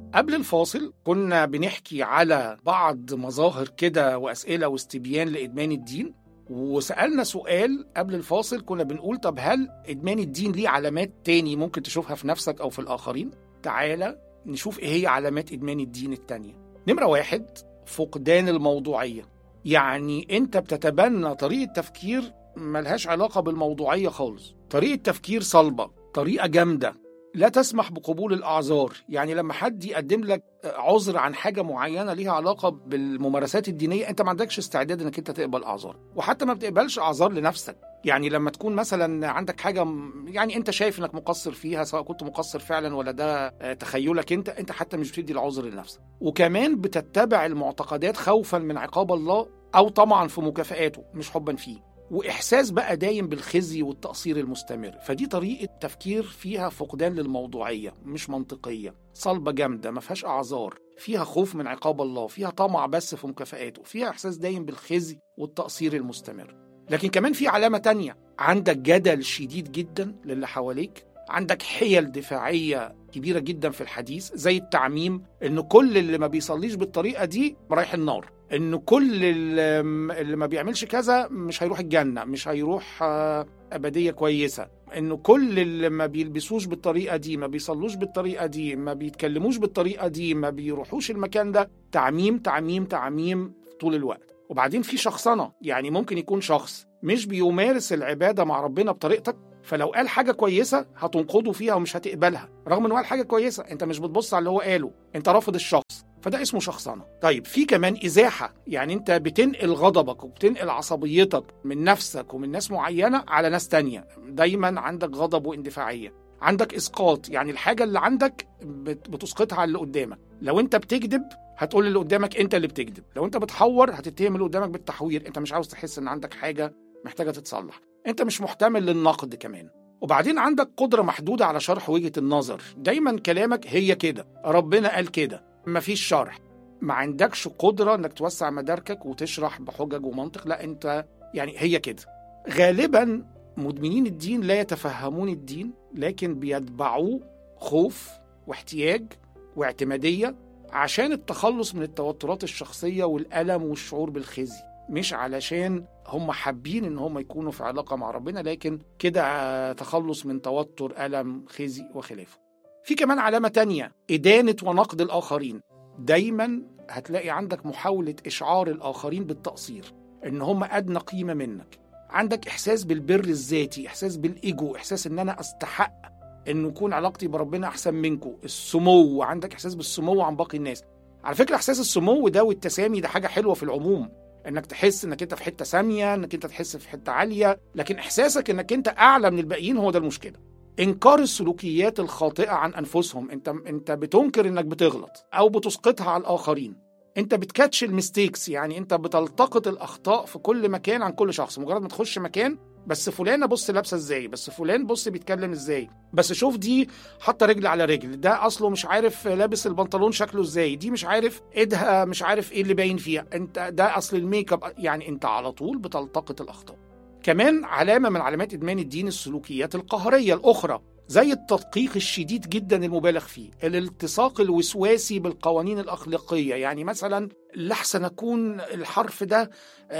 قبل الفاصل كنا بنحكي على بعض مظاهر كده وأسئلة واستبيان لإدمان الدين وسألنا سؤال قبل الفاصل كنا بنقول طب هل إدمان الدين ليه علامات تاني ممكن تشوفها في نفسك أو في الآخرين؟ تعالى نشوف إيه هي علامات إدمان الدين التانية نمرة واحد فقدان الموضوعية يعني أنت بتتبنى طريقة تفكير ملهاش علاقة بالموضوعية خالص طريقة تفكير صلبة طريقة جامدة لا تسمح بقبول الأعذار يعني لما حد يقدم لك عذر عن حاجة معينة ليها علاقة بالممارسات الدينية أنت ما عندكش استعداد أنك أنت تقبل أعذار وحتى ما بتقبلش أعذار لنفسك يعني لما تكون مثلا عندك حاجة يعني أنت شايف أنك مقصر فيها سواء كنت مقصر فعلا ولا ده تخيلك أنت أنت حتى مش بتدي العذر لنفسك وكمان بتتبع المعتقدات خوفا من عقاب الله أو طمعا في مكافآته مش حبا فيه واحساس بقى دايم بالخزي والتقصير المستمر فدي طريقه تفكير فيها فقدان للموضوعيه مش منطقيه صلبه جامده ما فيهاش اعذار فيها خوف من عقاب الله فيها طمع بس في مكافآته فيها احساس دايم بالخزي والتقصير المستمر لكن كمان في علامه تانية عندك جدل شديد جدا للي حواليك عندك حيل دفاعية كبيرة جدا في الحديث زي التعميم ان كل اللي ما بيصليش بالطريقة دي رايح النار ان كل اللي ما بيعملش كذا مش هيروح الجنة مش هيروح أبدية كويسة انه كل اللي ما بيلبسوش بالطريقة دي ما بيصلوش بالطريقة دي ما بيتكلموش بالطريقة دي ما بيروحوش المكان ده تعميم تعميم تعميم طول الوقت وبعدين في شخصنة يعني ممكن يكون شخص مش بيمارس العبادة مع ربنا بطريقتك فلو قال حاجه كويسه هتنقضه فيها ومش هتقبلها رغم انه قال حاجه كويسه انت مش بتبص على اللي هو قاله انت رافض الشخص فده اسمه شخصنه طيب في كمان ازاحه يعني انت بتنقل غضبك وبتنقل عصبيتك من نفسك ومن ناس معينه على ناس تانية دايما عندك غضب واندفاعيه عندك اسقاط يعني الحاجه اللي عندك بتسقطها على اللي قدامك لو انت بتكذب هتقول اللي قدامك انت اللي بتكذب لو انت بتحور هتتهم اللي قدامك بالتحوير انت مش عاوز تحس ان عندك حاجه محتاجه تتصلح انت مش محتمل للنقد كمان وبعدين عندك قدرة محدودة على شرح وجهة النظر دايما كلامك هي كده ربنا قال كده مفيش شرح ما عندكش قدرة انك توسع مداركك وتشرح بحجج ومنطق لا انت يعني هي كده غالبا مدمنين الدين لا يتفهمون الدين لكن بيتبعوه خوف واحتياج واعتمادية عشان التخلص من التوترات الشخصية والألم والشعور بالخزي مش علشان هم حابين ان هم يكونوا في علاقه مع ربنا لكن كده تخلص من توتر الم خزي وخلافه في كمان علامه تانية ادانه ونقد الاخرين دايما هتلاقي عندك محاوله اشعار الاخرين بالتقصير ان هم ادنى قيمه منك عندك احساس بالبر الذاتي احساس بالايجو احساس ان انا استحق ان يكون علاقتي بربنا احسن منكم السمو عندك احساس بالسمو عن باقي الناس على فكره احساس السمو ده والتسامي ده حاجه حلوه في العموم انك تحس انك انت في حته ساميه انك انت تحس في حته عاليه لكن احساسك انك انت اعلى من الباقيين هو ده المشكله انكار السلوكيات الخاطئه عن انفسهم انت انت بتنكر انك بتغلط او بتسقطها على الاخرين انت بتكاتش الميستيكس يعني انت بتلتقط الاخطاء في كل مكان عن كل شخص مجرد ما تخش مكان بس فلانه بص لابسه ازاي بس فلان بص بيتكلم ازاي بس شوف دي حاطه رجل على رجل ده اصله مش عارف لابس البنطلون شكله ازاي دي مش عارف ايدها مش عارف ايه اللي باين فيها انت ده اصل الميك اب يعني انت على طول بتلتقط الاخطاء كمان علامه من علامات ادمان الدين السلوكيات القهريه الاخرى زي التدقيق الشديد جدا المبالغ فيه الالتصاق الوسواسي بالقوانين الأخلاقية يعني مثلا لحسن أكون الحرف ده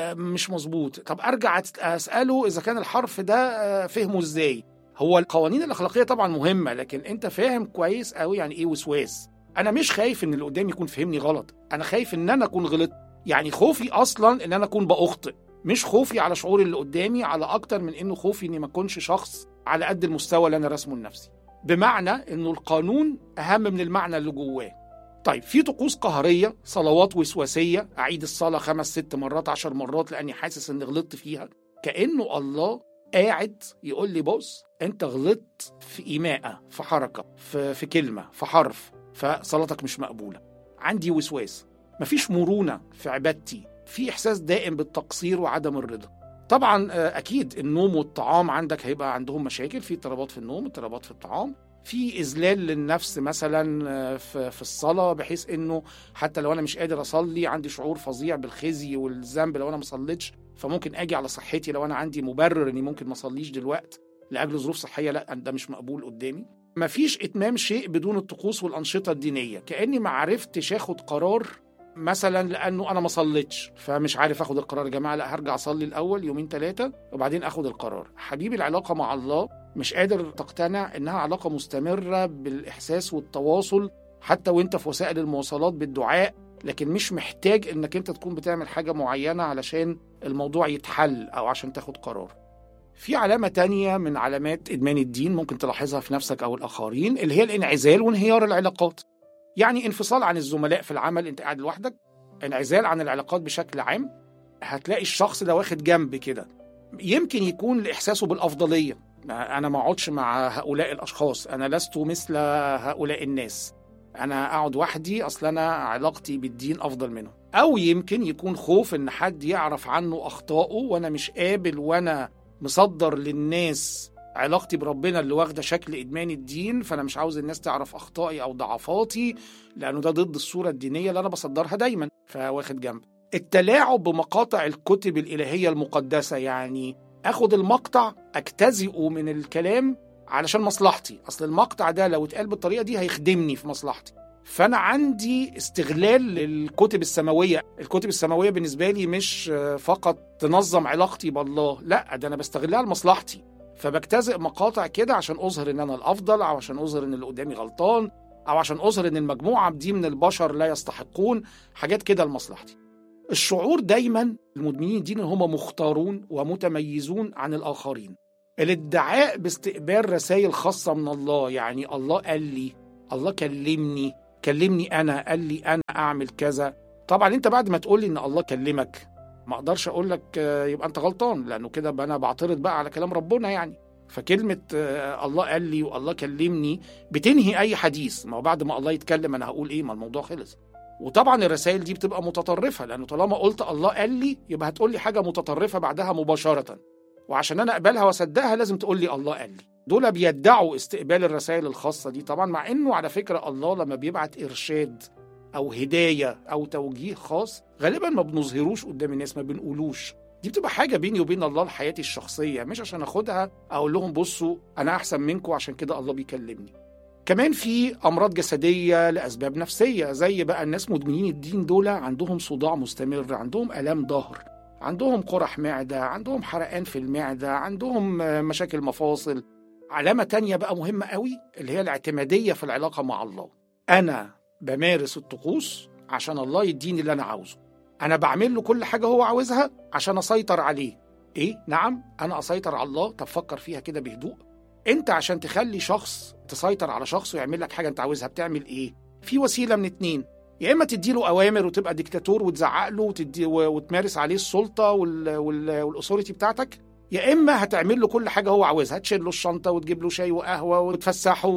مش مظبوط طب أرجع أسأله إذا كان الحرف ده فهمه إزاي هو القوانين الأخلاقية طبعا مهمة لكن أنت فاهم كويس قوي يعني إيه وسواس أنا مش خايف إن اللي قدامي يكون فهمني غلط أنا خايف إن أنا أكون غلط يعني خوفي أصلا إن أنا أكون بأخطئ مش خوفي على شعور اللي قدامي على أكتر من إنه خوفي إني ما أكونش شخص على قد المستوى اللي انا راسمه لنفسي بمعنى انه القانون اهم من المعنى اللي جواه طيب في طقوس قهريه صلوات وسواسيه اعيد الصلاه خمس ست مرات عشر مرات لاني حاسس اني غلطت فيها كانه الله قاعد يقول لي بص انت غلطت في ايماءه في حركه في, في كلمه في حرف فصلاتك مش مقبوله عندي وسواس مفيش مرونه في عبادتي في احساس دائم بالتقصير وعدم الرضا طبعا اكيد النوم والطعام عندك هيبقى عندهم مشاكل في اضطرابات في النوم اضطرابات في الطعام في اذلال للنفس مثلا في الصلاه بحيث انه حتى لو انا مش قادر اصلي عندي شعور فظيع بالخزي والذنب لو انا ما صليتش فممكن اجي على صحتي لو انا عندي مبرر اني ممكن ما اصليش دلوقتي لاجل ظروف صحيه لا ده مش مقبول قدامي مفيش اتمام شيء بدون الطقوس والانشطه الدينيه كاني ما عرفتش اخد قرار مثلا لانه انا ما صليتش فمش عارف اخد القرار يا جماعه لا هرجع اصلي الاول يومين ثلاثه وبعدين اخد القرار حبيبي العلاقه مع الله مش قادر تقتنع انها علاقه مستمره بالاحساس والتواصل حتى وانت في وسائل المواصلات بالدعاء لكن مش محتاج انك انت تكون بتعمل حاجه معينه علشان الموضوع يتحل او عشان تاخد قرار في علامة تانية من علامات إدمان الدين ممكن تلاحظها في نفسك أو الآخرين اللي هي الانعزال وانهيار العلاقات يعني انفصال عن الزملاء في العمل أنت قاعد لوحدك انعزال عن العلاقات بشكل عام هتلاقي الشخص ده واخد جنب كده يمكن يكون لإحساسه بالأفضلية أنا ما أقعدش مع هؤلاء الأشخاص أنا لست مثل هؤلاء الناس أنا أقعد وحدي أصل أنا علاقتي بالدين أفضل منهم أو يمكن يكون خوف إن حد يعرف عنه أخطائه وأنا مش قابل وأنا مصدر للناس علاقتي بربنا اللي واخده شكل ادمان الدين فانا مش عاوز الناس تعرف اخطائي او ضعفاتي لانه ده ضد الصوره الدينيه اللي انا بصدرها دايما فواخد جنب التلاعب بمقاطع الكتب الالهيه المقدسه يعني اخد المقطع اجتزئه من الكلام علشان مصلحتي اصل المقطع ده لو اتقال بالطريقه دي هيخدمني في مصلحتي فانا عندي استغلال للكتب السماويه الكتب السماويه بالنسبه لي مش فقط تنظم علاقتي بالله لا ده انا بستغلها لمصلحتي فبجتزئ مقاطع كده عشان اظهر ان انا الافضل او عشان اظهر ان اللي قدامي غلطان او عشان اظهر ان المجموعه دي من البشر لا يستحقون حاجات كده لمصلحتي الشعور دايما المدمنين الدين هم مختارون ومتميزون عن الاخرين الادعاء باستقبال رسائل خاصه من الله يعني الله قال لي الله كلمني كلمني انا قال لي انا اعمل كذا طبعا انت بعد ما تقول لي ان الله كلمك ما اقدرش اقول لك يبقى انت غلطان لانه كده انا بعترض بقى على كلام ربنا يعني فكلمة الله قال لي والله كلمني بتنهي أي حديث ما هو بعد ما الله يتكلم أنا هقول إيه ما الموضوع خلص وطبعا الرسائل دي بتبقى متطرفة لأنه طالما قلت الله قال لي يبقى هتقول لي حاجة متطرفة بعدها مباشرة وعشان أنا أقبلها وأصدقها لازم تقول لي الله قال لي دول بيدعوا استقبال الرسائل الخاصة دي طبعا مع انه على فكرة الله لما بيبعت ارشاد او هداية او توجيه خاص غالبا ما بنظهروش قدام الناس ما بنقولوش دي بتبقى حاجة بيني وبين الله لحياتي الشخصية مش عشان اخدها اقول لهم بصوا انا احسن منكم عشان كده الله بيكلمني كمان في امراض جسديه لاسباب نفسيه زي بقى الناس مدمنين الدين دول عندهم صداع مستمر عندهم الام ظهر عندهم قرح معده عندهم حرقان في المعده عندهم مشاكل مفاصل علامة تانية بقى مهمة قوي اللي هي الاعتمادية في العلاقة مع الله أنا بمارس الطقوس عشان الله يديني اللي أنا عاوزه أنا بعمل له كل حاجة هو عاوزها عشان أسيطر عليه إيه؟ نعم أنا أسيطر على الله طب فكر فيها كده بهدوء أنت عشان تخلي شخص تسيطر على شخص ويعمل لك حاجة أنت عاوزها بتعمل إيه؟ في وسيلة من اتنين يا اما تديله اوامر وتبقى ديكتاتور وتزعق له وتدي وتمارس عليه السلطه والاثوريتي بتاعتك يا اما هتعمل له كل حاجه هو عاوزها هتشيل له الشنطه وتجيب له شاي وقهوه وتفسحه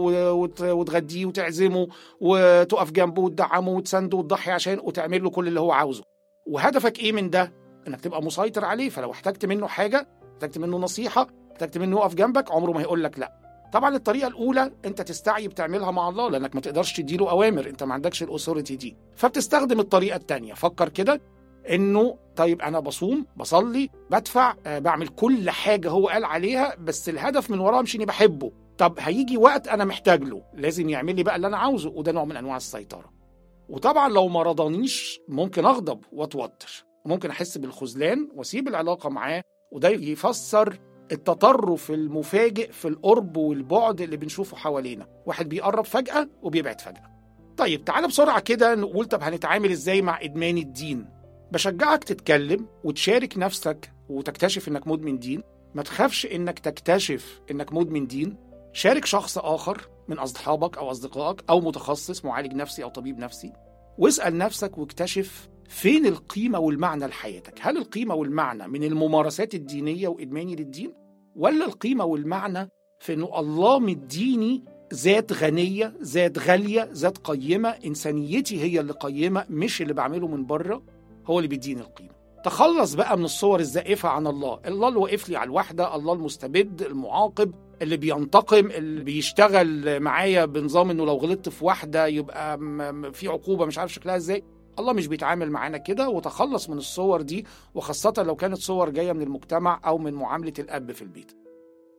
وتغديه وتعزمه وتقف جنبه وتدعمه وتسنده وتضحي عشان وتعمل له كل اللي هو عاوزه وهدفك ايه من ده انك تبقى مسيطر عليه فلو احتجت منه حاجه احتجت منه نصيحه احتجت منه يقف جنبك عمره ما هيقول لك لا طبعا الطريقه الاولى انت تستعي بتعملها مع الله لانك ما تقدرش تديله اوامر انت ما عندكش الاثوريتي دي فبتستخدم الطريقه الثانيه فكر كده انه طيب انا بصوم بصلي بدفع آه بعمل كل حاجه هو قال عليها بس الهدف من وراها مش اني بحبه طب هيجي وقت انا محتاج له لازم يعمل لي بقى اللي انا عاوزه وده نوع من انواع السيطره وطبعا لو ما رضانيش ممكن اغضب واتوتر ممكن احس بالخذلان واسيب العلاقه معاه وده يفسر التطرف المفاجئ في القرب والبعد اللي بنشوفه حوالينا واحد بيقرب فجاه وبيبعد فجاه طيب تعالى بسرعه كده نقول طب هنتعامل ازاي مع ادمان الدين بشجعك تتكلم وتشارك نفسك وتكتشف انك مدمن دين ما تخافش انك تكتشف انك مدمن دين شارك شخص اخر من اصحابك او اصدقائك او متخصص معالج نفسي او طبيب نفسي واسال نفسك واكتشف فين القيمه والمعنى لحياتك هل القيمه والمعنى من الممارسات الدينيه وادماني للدين ولا القيمه والمعنى في انه الله مديني ذات غنيه ذات غاليه ذات قيمه انسانيتي هي اللي قيمه مش اللي بعمله من بره هو اللي بيديني القيمه تخلص بقى من الصور الزائفه عن الله الله اللي واقف لي على الوحده الله المستبد المعاقب اللي بينتقم اللي بيشتغل معايا بنظام انه لو غلطت في واحده يبقى في عقوبه مش عارف شكلها ازاي الله مش بيتعامل معانا كده وتخلص من الصور دي وخاصه لو كانت صور جايه من المجتمع او من معامله الاب في البيت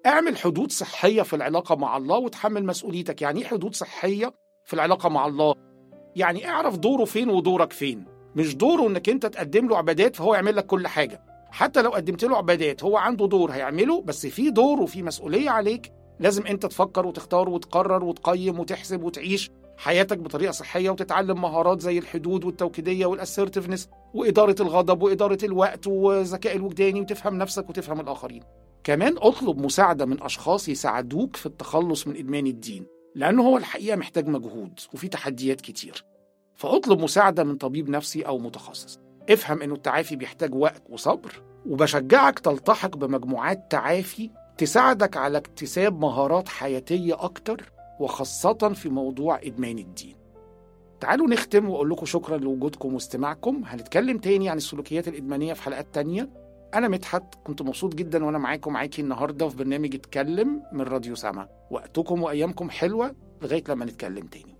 اعمل حدود صحية في العلاقة مع الله وتحمل مسؤوليتك يعني ايه حدود صحية في العلاقة مع الله يعني اعرف دوره فين ودورك فين مش دوره انك انت تقدم له عبادات فهو يعمل لك كل حاجة حتى لو قدمت له عبادات هو عنده دور هيعمله بس في دور وفي مسؤولية عليك لازم انت تفكر وتختار وتقرر وتقيم وتحسب وتعيش حياتك بطريقة صحية وتتعلم مهارات زي الحدود والتوكيدية والاسرتفنس وإدارة الغضب وإدارة الوقت والذكاء الوجداني وتفهم نفسك وتفهم الآخرين كمان اطلب مساعدة من أشخاص يساعدوك في التخلص من إدمان الدين لأنه هو الحقيقة محتاج مجهود وفي تحديات كتير فاطلب مساعدة من طبيب نفسي أو متخصص افهم إنه التعافي بيحتاج وقت وصبر وبشجعك تلتحق بمجموعات تعافي تساعدك على اكتساب مهارات حياتية أكتر وخاصة في موضوع إدمان الدين تعالوا نختم وأقول لكم شكرا لوجودكم واستماعكم هنتكلم تاني عن السلوكيات الإدمانية في حلقات تانية أنا مدحت كنت مبسوط جدا وأنا معاكم معاكي النهاردة في برنامج اتكلم من راديو سما وقتكم وأيامكم حلوة لغاية لما نتكلم تاني